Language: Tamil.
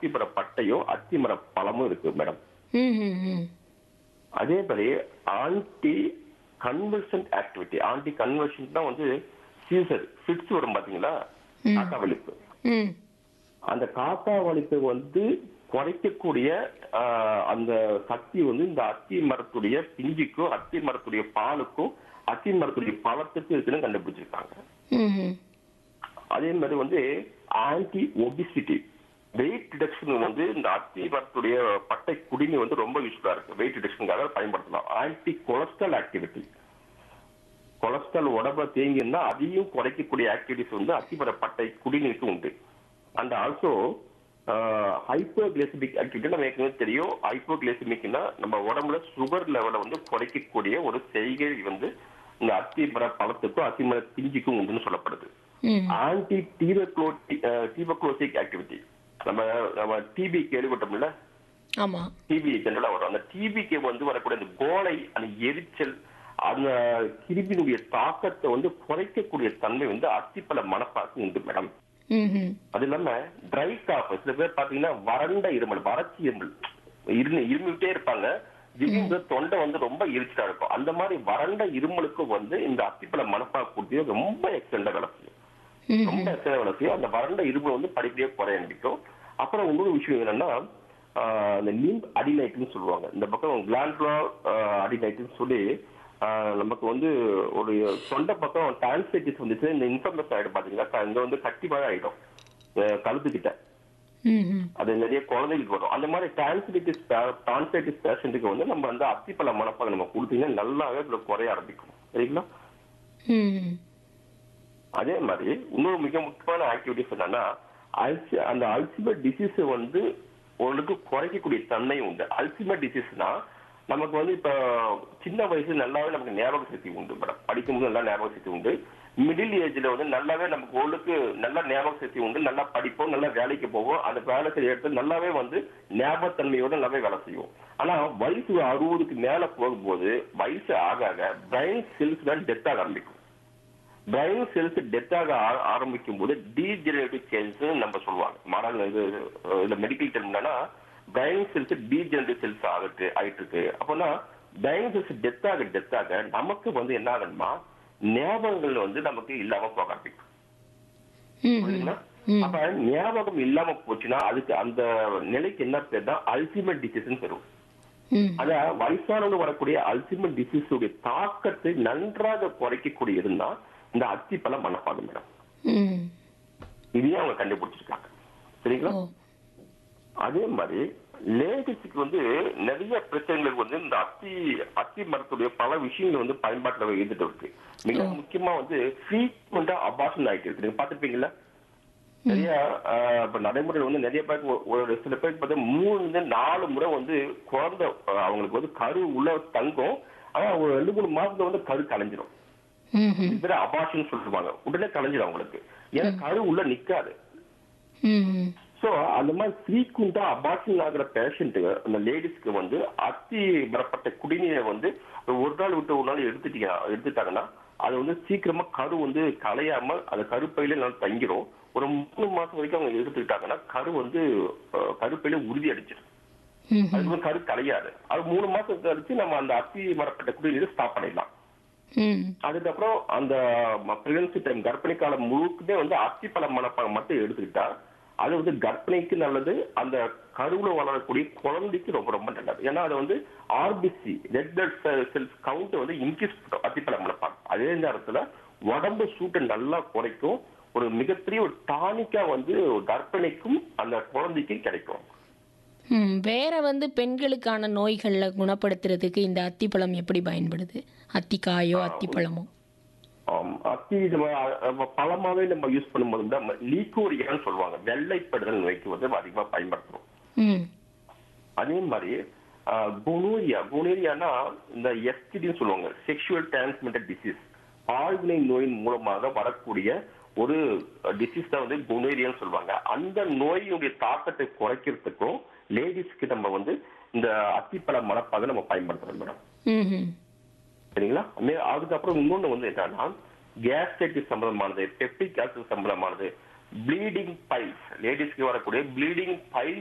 அத்திமர பட்டையும் அத்திமர பழமும் இருக்கு மேடம் ம் ம் ம் அதே மாதிரி anti convulsant activity anti convulsion தான் வந்து சீசர் ஃபிட்ஸ் வரும் பாத்தீங்களா காக்கா வலிப்பு ம் அந்த காக்கா வலிப்பை வந்து குறைக்கக்கூடிய ஆஹ், அந்த சக்தி வந்து இந்த அத்தி மரத்துடைய பிஞ்சுக்கும் அத்தி மரத்துடைய பாலுக்கும் அத்தி மரத்துடைய பழத்துக்கும் இருக்குன்னு கண்டுபிடிச்சிருக்காங்க ம் ம் அதே மாதிரி வந்து ஆன்டி ஒபிசிட்டி வெயிட் ரிடக்ஷன் வந்து இந்த அத்தி மரத்துடைய பட்டை குடிநீர் வந்து ரொம்ப யூஸ்ஃபுல்லா இருக்கு வெயிட் ரிடக்ஷனுக்காக பயன்படுத்தலாம் ஆன்டி கொலஸ்ட்ரால் ஆக்டிவிட்டி கொலஸ்ட்ரால் உடம்புல தேங்கியிருந்தா அதையும் குறைக்கக்கூடிய ஆக்டிவிட்டிஸ் வந்து அத்திமர பட்டை குடிநீருக்கு உண்டு அண்ட் ஆல்சோ ஹைப்போகிளைசமிக் ஆக்டிவிட்டி நம்ம ஏற்கனவே தெரியும் ஹைப்போகிளைசமிக்னா நம்ம உடம்புல சுகர் லெவலை வந்து குறைக்கக்கூடிய ஒரு செய்கை வந்து இந்த அத்திமர பழத்துக்கும் அத்திமர பிஞ்சுக்கும் உண்டுன்னு சொல்லப்படுது ம் ஆன்டி டீபக்ளோசிக் ஆக்டிவிட்டி நம்ம நம்ம டிபி கேள்விப்பட்டோம்ல ஆமாம் டிபி ஜெனரலா வரும் அந்த டிபிக்கு வந்து வரக்கூடிய அந்த கோலை அந்த எரிச்சல் அந்த கிருமியினுடைய தாக்கத்தை வந்து குறைக்கக்கூடிய தன்மை வந்து அத்திப்பழ மனப்பாக்கு உண்டு மேடம் ம் ம் அது இல்லாம ட்ரை காஃப் சில பேர் பாத்தீங்கன்னா வறண்ட இருமல் வறட்சி இருமல் இரு இருமிட்டே இருப்பாங்க திடீர்னு தொண்டை வந்து ரொம்ப எரிச்சலா இருக்கும் அந்த மாதிரி வறண்ட இருமலுக்கும் வந்து இந்த அத்திப்பழ மனப்பாக்கு கொடுத்து ரொம்ப எக்ஸலண்டா வேலை செய்யும் ம் ரொம்ப எத்தனை வேலை செய்யும் அந்த வறண்ட இரும்பு வந்து படிப்படியா குறைய ஆரம்பிக்கும் அப்புறம் இன்னொரு விஷயம் என்னன்னா ஆஹ் இந்த லிம்ப் அடினைட்னு சொல்லுவாங்க இந்த பக்கம் கிளாண்ட்ரா அடினைட்னு சொல்லி ஆஹ் நமக்கு வந்து ஒரு தொண்டை பக்கம் டான்சைட்டிஸ் வந்துச்சு இந்த இன்ஃபர்மேஷன் ஆயிடும் பாத்தீங்களா இங்க வந்து கட்டி மாதிரி ஆயிடும் அஹ் கழுத்துக்கிட்ட ம் ம் அது நிறைய குழந்தைகளுக்கு வரும் அந்த மாதிரி டான்சைட்டிஸ் டான்சைட்டிஸ் பேஷண்ட்டுக்கு வந்து நம்ம வந்து அத்திப்பழ மனப்பாக நம்ம கொடுத்தீங்கன்னா நல்லாவே இதுல குறைய ஆரம்பிக்கும் சரிங்களா ம் அதே மாதிரி இன்னொரு மிக முக்கியமான ஆக்டிவிட்டிஸ் என்னன்னா அல்சி அந்த அல்சிமர் டிசீஸ் வந்து உங்களுக்கு குறைக்கக்கூடிய தன்மை உண்டு அல்சிமர் டிசீஸ்னா நமக்கு வந்து இப்ப சின்ன வயசு நல்லாவே நமக்கு ஞாபக சக்தி உண்டு மேடம் படிக்கும்போது நல்லா ஞாபக சக்தி உண்டு மிடில் ஏஜ்ல வந்து நல்லாவே நமக்கு ஓளுக்கு நல்ல ஞாபக சக்தி உண்டு நல்லா படிப்போம் நல்லா வேலைக்கு போவோம் அந்த வேலை செய்ய இடத்துல நல்லாவே வந்து ஞாபகத்தன்மையோட நல்லாவே வேலை செய்வோம் ஆனா வயசு அறுபதுக்கு மேல போகும்போது வயசு ஆக ஆக பிரைன் செல்ஸ் தான் டெத் ஆக ஆரம்பிக்கும் பிரைன் செல்ஸ் டெத் ஆக ஆ- ஆரம்பிக்கும் போது டீஜெனரேட்டிவ் சேஞ்ச் நம்ம சொல்லுவாங்க மாடல் இது அஹ், இதுல மெடிக்கல் டெர்ம் என்னன்னா பிரைன் செல்ஸ் டீஜெனரேட்டிவ் செல்ஸ் ஆகிட்டு ஆயிட்டு இருக்கு அப்போனா பிரைன் செல்ஸ் டெத் ஆக டெத் ஆக நமக்கு வந்து என்ன ஆகணுமா ஞாபகங்கள் வந்து நமக்கு இல்லாம போக ஆரம்பிக்கும் ம் ம் புரியுதுங்களா? அப்ப ஞாபகம் இல்லாம போச்சுன்னா அதுக்கு அந்த நிலைக்கு என்ன பேர் தான் அல்டிமேட் டிசீஸ் பெறும் ம் அத வயசானவங்க வரக்கூடிய அல்சிமர் டிசீஸ் உடைய தாக்கத்தை நன்றாக குறைக்கக்கூடிய இருந்தா இந்த அத்திப்பழ மனப்பாகம் மேடம் ம் இதையும் அவங்க கண்டுபிடிச்சிருக்காங்க சரிங்களா ஓ அதே மாதிரி லேடிஸ்க்கு வந்து நிறைய பிரச்சனைகளுக்கு வந்து இந்த அத்தி அத்தி மரத்துடைய பல விஷயங்கள் வந்து பயன்பாட்டுல இருந்துட்டு இருக்கு மிக முக்கியமா வந்து ஃப்ரீக்வெண்டா அபார்ஷன் ஆயிட்டு இருக்கு நீங்க பாத்துருப்பீங்களா நிறைய ஆஹ், இப்ப நடைமுறையில் வந்து நிறைய பேருக்கு ஒ- ஒரு சில பேருக்கு பார்த்தா மூணுல இருந்து நாலு முறை வந்து குழந்தை ஆஹ், அவங்களுக்கு வந்து கரு உள்ள தங்கும் ஆனா ஒரு ரெண்டு மூணு மாசத்துல வந்து கரு கலைஞ்சிரும் ம் ம் இது பேர் அபார்ஷன் சொல்லுவாங்க உடனே கலைஞ்சிரும் அவங்களுக்கு ஏன்னா கரு உள்ள நிக்காது ம் ம் சோ அந்த மாதிரி ஃப்ரீக்வெண்டா அபார்ஷன் ஆகிற பேஷண்ட் அந்த லேடிஸ்க்கு வந்து அத்தி வரப்பட்ட குடிநீரை வந்து ஒரு நாள் விட்டு ஒரு நாள் எடுத்துட்டீங்க எடுத்துட்டாங்கன்னா அது வந்து சீக்கிரமா கரு வந்து கலையாம அந்த கருப்பையில நல்லா தங்கிரும் ஒரு மூணு மாசம் வரைக்கும் அவங்க எடுத்துக்கிட்டாங்கன்னா கரு வந்து அஹ், கருப்பையில உறுதி அடிச்சிடும் ம் அது வந்து கரு கலையாது அது மூணு மாசம் கழிச்சு நம்ம அந்த அத்தி வரப்பட்ட குடிநீரை ஸ்டாப் பண்ணிடலாம் ம் அதுக்கப்புறம் அந்த பிரெக்னன்சி டைம் கர்ப்பிணி காலம் முழுக்குமே வந்து அத்திப்பழம் மணப்பாகம் மட்டும் எடுத்துக்கிட்டா அது வந்து கர்ப்பிணிக்கு நல்லது அந்த கருவுல வளரக்கூடிய குழந்தைக்கு ரொம்ப ரொம்ப நல்லது ஏன்னா அது வந்து RBC red blood cells count வந்து இன்க்ரீஸ் பண்ணும் அத்திப்பழம் மணப்பாகம் அதே நேரத்துல உடம்பு சூட்டை நல்லா குறைக்கும் ஒரு மிகப்பெரிய ஒரு டானிக்கா வந்து கர்ப்பிணிக்கும் அந்த குழந்தைக்கும் கிடைக்கும் ம் வேற வந்து பெண்களுக்கான நோய்களை குணப்படுத்துறதுக்கு இந்த அத்திப்பழம் எப்படி பயன்படுது அத்திக்காயோ அத்திப்பழமோ ஆம், அத்தி நம்ம நம்ம பழமாவே நம்ம யூஸ் பண்ணும்போது தான் லீக்கோரியான்னு சொல்லுவாங்க வெள்ளைப்படுதல் நோய்க்கு வந்து அதிகமா பயன்படுத்துறோம் ம் அதே மாதிரி குனோரியா குனோரியானா இந்த எஸ்டிடின்னு சொல்லுவாங்க செக்ஷுவல் டிரான்ஸ்மிட்டட் டிசீஸ் பால்வினை நோயின் மூலமாக வரக்கூடிய ஒரு டிசீஸ் தான் வந்து குனோரியான்னு சொல்லுவாங்க அந்த நோயினுடைய தாக்கத்தை குறைக்கிறதுக்கும் லேடிஸ்க்கு நம்ம வந்து இந்த அத்திப்பழ மணப்பாக நம்ம பயன்படுத்துறோம் மேடம் ம் ம் சரிங்களா மே- அதுக்கப்புறம் இன்னொன்னு வந்து என்னன்னா கேஸ்ட்ரைட்டிஸ் சம்பந்தமானது பெப்டிக் ஆசிட் சம்பந்தமானது ப்ளீடிங் பைல்ஸ் லேடிஸ்க்கு வரக்கூடிய ப்ளீடிங் பைல்